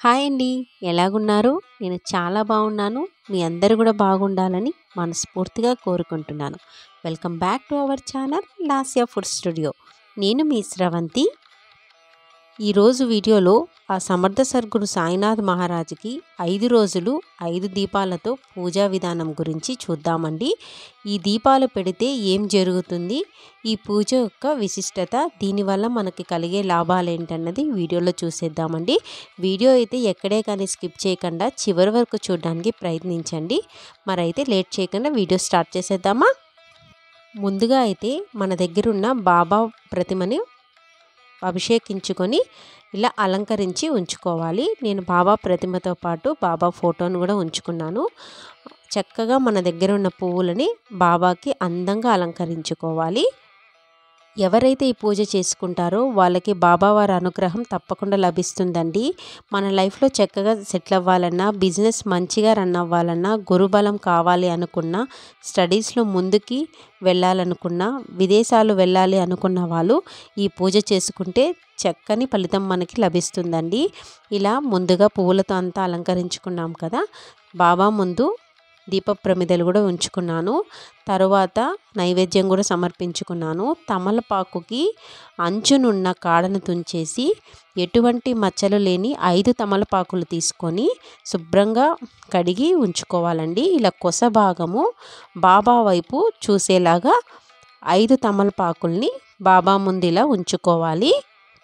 hi అండి ఎలాగున్నారు నేను చాలా బాగున్నాను మీ అందరూ కూడా బాగుండాలని మనస్ఫూర్తిగా కోరుకుంటున్నాను welcome back to our channel Lasya food studio నేను మీ స్రవంతి ఈరోజు వీడియోలో ఆ సమర్థ సర్గురు సాయినాథ్ మహారాజుకి ఐదు రోజులు ఐదు దీపాలతో పూజా విధానం గురించి చూద్దామండి ఈ దీపాలు పెడితే ఏం జరుగుతుంది ఈ పూజ యొక్క విశిష్టత దీనివల్ల మనకి కలిగే లాభాలు ఏంటన్నది వీడియోలో చూసేద్దామండి వీడియో అయితే ఎక్కడే కానీ స్కిప్ చేయకుండా చివరి వరకు చూడడానికి ప్రయత్నించండి మరైతే లేట్ చేయకుండా వీడియో స్టార్ట్ చేసేద్దామా ముందుగా అయితే మన దగ్గర ఉన్న బాబా ప్రతిమని అభిషేకించుకొని ఇలా అలంకరించి ఉంచుకోవాలి నేను బాబా ప్రతిమతో పాటు బాబా ఫోటోను కూడా ఉంచుకున్నాను చక్కగా మన దగ్గర ఉన్న పువ్వులని బాబాకి అందంగా అలంకరించుకోవాలి ఎవరైతే ఈ పూజ చేసుకుంటారో వాళ్ళకి బాబావారి అనుగ్రహం తప్పకుండా లభిస్తుందండి మన లైఫ్లో చక్కగా సెటిల్ అవ్వాలన్నా బిజినెస్ మంచిగా రన్ అవ్వాలన్నా గురుబలం కావాలి అనుకున్నా స్టడీస్లో ముందుకి వెళ్ళాలనుకున్నా విదేశాలు వెళ్ళాలి అనుకున్న వాళ్ళు ఈ పూజ చేసుకుంటే చక్కని ఫలితం మనకి లభిస్తుందండి ఇలా ముందుగా పువ్వులతో అంతా అలంకరించుకున్నాం కదా బాబా ముందు దీప ప్రమిదలు కూడా ఉంచుకున్నాను తరువాత నైవేద్యం కూడా సమర్పించుకున్నాను తమలపాకుకి అంచునున్న కాడను తుంచేసి ఎటువంటి మచ్చలు లేని ఐదు తమలపాకులు తీసుకొని శుభ్రంగా కడిగి ఉంచుకోవాలండి ఇలా కొస భాగము బాబా వైపు చూసేలాగా ఐదు తమలపాకుల్ని బాబా ముందు ఇలా ఉంచుకోవాలి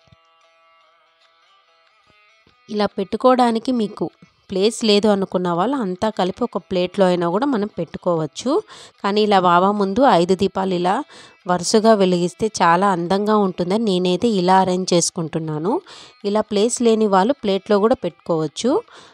ఇలా పెట్టుకోవడానికి మీకు ప్లేస్ లేదు అనుకున్న వాళ్ళు అంతా కలిపి ఒక ప్లేట్లో అయినా కూడా మనం పెట్టుకోవచ్చు కానీ ఇలా బాబా ముందు ఐదు దీపాలు ఇలా వరుసగా వెలిగిస్తే చాలా అందంగా ఉంటుందని నేనైతే ఇలా అరేంజ్ చేసుకుంటున్నాను ఇలా ప్లేస్ లేని వాళ్ళు ప్లేట్లో కూడా పెట్టుకోవచ్చు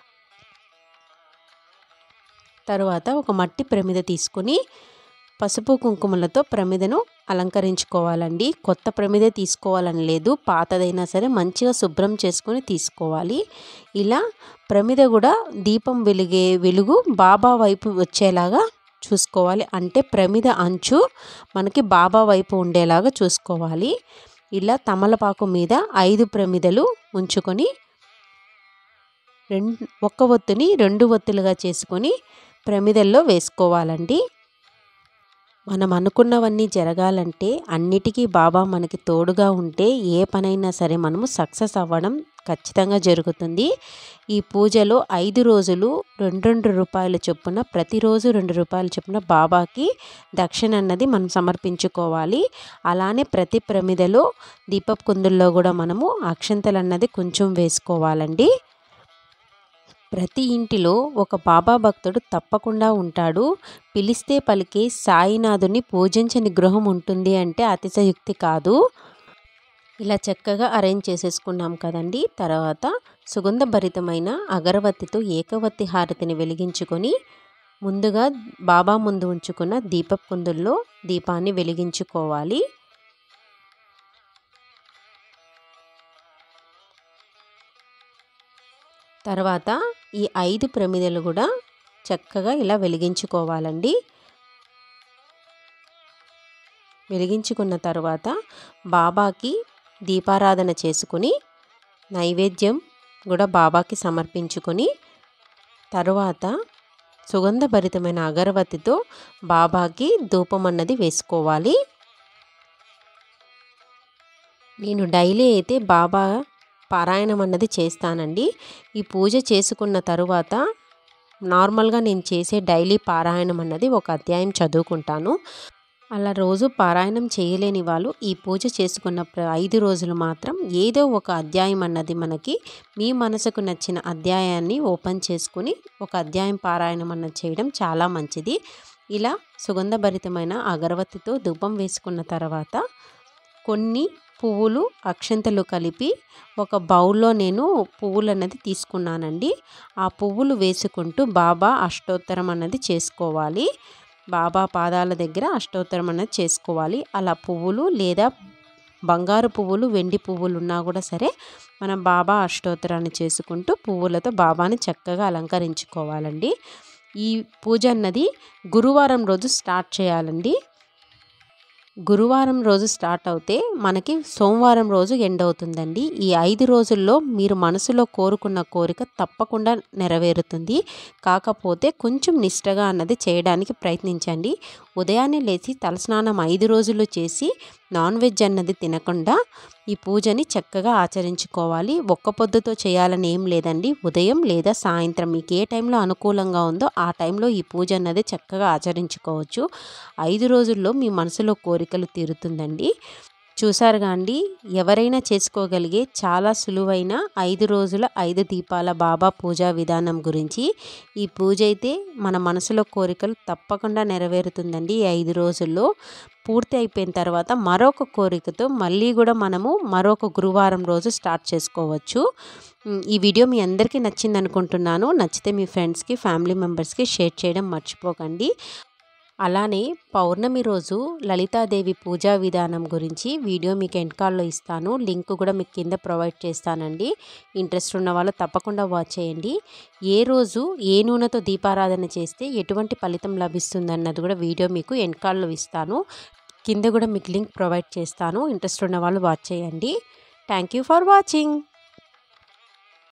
తర్వాత ఒక మట్టి ప్రమిద తీసుకొని పసుపు కుంకుమలతో ప్రమిదను అలంకరించుకోవాలండి కొత్త ప్రమిదే తీసుకోవాలని లేదు పాతదైనా సరే మంచిగా శుభ్రం చేసుకొని తీసుకోవాలి ఇలా ప్రమిద కూడా దీపం వెలిగే వెలుగు బాబా వైపు వచ్చేలాగా చూసుకోవాలి అంటే ప్రమిద అంచు మనకి బాబా వైపు ఉండేలాగా చూసుకోవాలి ఇలా తమలపాకు మీద ఐదు ప్రమిదలు ఉంచుకొని రెండు ఒక్క ఒత్తుని రెండు ఒత్తులుగా చేసుకొని ప్రమిదల్లో వేసుకోవాలండి మనం అనుకున్నవన్నీ జరగాలంటే అన్నిటికీ బాబా మనకి తోడుగా ఉంటే ఏ పనైనా సరే మనము సక్సెస్ అవ్వడం ఖచ్చితంగా జరుగుతుంది ఈ పూజలో ఐదు రోజులు రెండు రెండు రూపాయల చొప్పున ప్రతిరోజు రెండు రూపాయల చొప్పున బాబాకి దక్షిణ అన్నది మనం సమర్పించుకోవాలి అలానే ప్రతి ప్రమిదలో దీపపు కుందుల్లో కూడా మనము అక్షంతలు అన్నది కొంచెం వేసుకోవాలండి ప్రతి ఇంటిలో ఒక బాబా భక్తుడు తప్పకుండా ఉంటాడు పిలిస్తే పలికే సాయినాథుని పూజించని గృహం ఉంటుంది అంటే అతిశయుక్తి కాదు ఇలా చక్కగా అరేంజ్ చేసేసుకున్నాం కదండి తర్వాత సుగంధభరితమైన అగరవత్తితో ఏకవత్తి హారతిని వెలిగించుకొని ముందుగా బాబా ముందు ఉంచుకున్న దీపపు కుందుల్లో దీపాన్ని వెలిగించుకోవాలి తర్వాత ఈ ఐదు ప్రమిదలు కూడా చక్కగా ఇలా వెలిగించుకోవాలండి వెలిగించుకున్న తర్వాత బాబాకి దీపారాధన చేసుకుని నైవేద్యం కూడా బాబాకి సమర్పించుకొని తరువాత సుగంధభరితమైన అగరవత్తితో బాబాకి ధూపం అన్నది వేసుకోవాలి నేను డైలీ అయితే బాబా పారాయణం అన్నది చేస్తానండి ఈ పూజ చేసుకున్న తరువాత నార్మల్గా నేను చేసే డైలీ పారాయణం అన్నది ఒక అధ్యాయం చదువుకుంటాను అలా రోజు పారాయణం చేయలేని వాళ్ళు ఈ పూజ చేసుకున్న ఐదు రోజులు మాత్రం ఏదో ఒక అధ్యాయం అన్నది మనకి మీ మనసుకు నచ్చిన అధ్యాయాన్ని ఓపెన్ చేసుకుని ఒక అధ్యాయం పారాయణం అన్నది చేయడం చాలా మంచిది ఇలా సుగంధభరితమైన అగరవత్తితో ధూపం వేసుకున్న తర్వాత కొన్ని పువ్వులు అక్షంతలు కలిపి ఒక బౌల్లో నేను పువ్వులు అన్నది తీసుకున్నానండి ఆ పువ్వులు వేసుకుంటూ బాబా అష్టోత్తరం అన్నది చేసుకోవాలి బాబా పాదాల దగ్గర అష్టోత్తరం అన్నది చేసుకోవాలి అలా పువ్వులు లేదా బంగారు పువ్వులు వెండి పువ్వులు ఉన్నా కూడా సరే మనం బాబా అష్టోత్తరాన్ని చేసుకుంటూ పువ్వులతో బాబాని చక్కగా అలంకరించుకోవాలండి ఈ పూజ అన్నది గురువారం రోజు స్టార్ట్ చేయాలండి గురువారం రోజు స్టార్ట్ అవుతే మనకి సోమవారం రోజు ఎండ్ అవుతుందండి ఈ ఐదు రోజుల్లో మీరు మనసులో కోరుకున్న కోరిక తప్పకుండా నెరవేరుతుంది కాకపోతే కొంచెం నిష్టగా అన్నది చేయడానికి ప్రయత్నించండి ఉదయాన్నే లేచి తలస్నానం ఐదు రోజులు చేసి నాన్ వెజ్ అన్నది తినకుండా ఈ పూజని చక్కగా ఆచరించుకోవాలి ఒక్క పొద్దుతో చేయాలని ఏం లేదండి ఉదయం లేదా సాయంత్రం మీకు ఏ టైంలో అనుకూలంగా ఉందో ఆ టైంలో ఈ పూజ అన్నది చక్కగా ఆచరించుకోవచ్చు ఐదు రోజుల్లో మీ మనసులో కోరికలు తీరుతుందండి చూసారుగా అండి ఎవరైనా చేసుకోగలిగే చాలా సులువైన ఐదు రోజుల ఐదు దీపాల బాబా పూజా విధానం గురించి ఈ పూజ అయితే మన మనసులో కోరికలు తప్పకుండా నెరవేరుతుందండి ఈ ఐదు రోజుల్లో పూర్తి అయిపోయిన తర్వాత మరొక కోరికతో మళ్ళీ కూడా మనము మరొక గురువారం రోజు స్టార్ట్ చేసుకోవచ్చు ఈ వీడియో మీ అందరికీ నచ్చింది అనుకుంటున్నాను నచ్చితే మీ ఫ్రెండ్స్కి ఫ్యామిలీ మెంబర్స్కి షేర్ చేయడం మర్చిపోకండి అలానే పౌర్ణమి రోజు లలితాదేవి పూజా విధానం గురించి వీడియో మీకు ఎండ్కాల్లో ఇస్తాను లింక్ కూడా మీకు కింద ప్రొవైడ్ చేస్తానండి ఇంట్రెస్ట్ ఉన్న వాళ్ళు తప్పకుండా వాచ్ చేయండి ఏ రోజు ఏ నూనెతో దీపారాధన చేస్తే ఎటువంటి ఫలితం లభిస్తుంది అన్నది కూడా వీడియో మీకు ఎండ్కాల్లో ఇస్తాను కింద కూడా మీకు లింక్ ప్రొవైడ్ చేస్తాను ఇంట్రెస్ట్ ఉన్న వాళ్ళు వాచ్ చేయండి థ్యాంక్ యూ ఫర్ వాచింగ్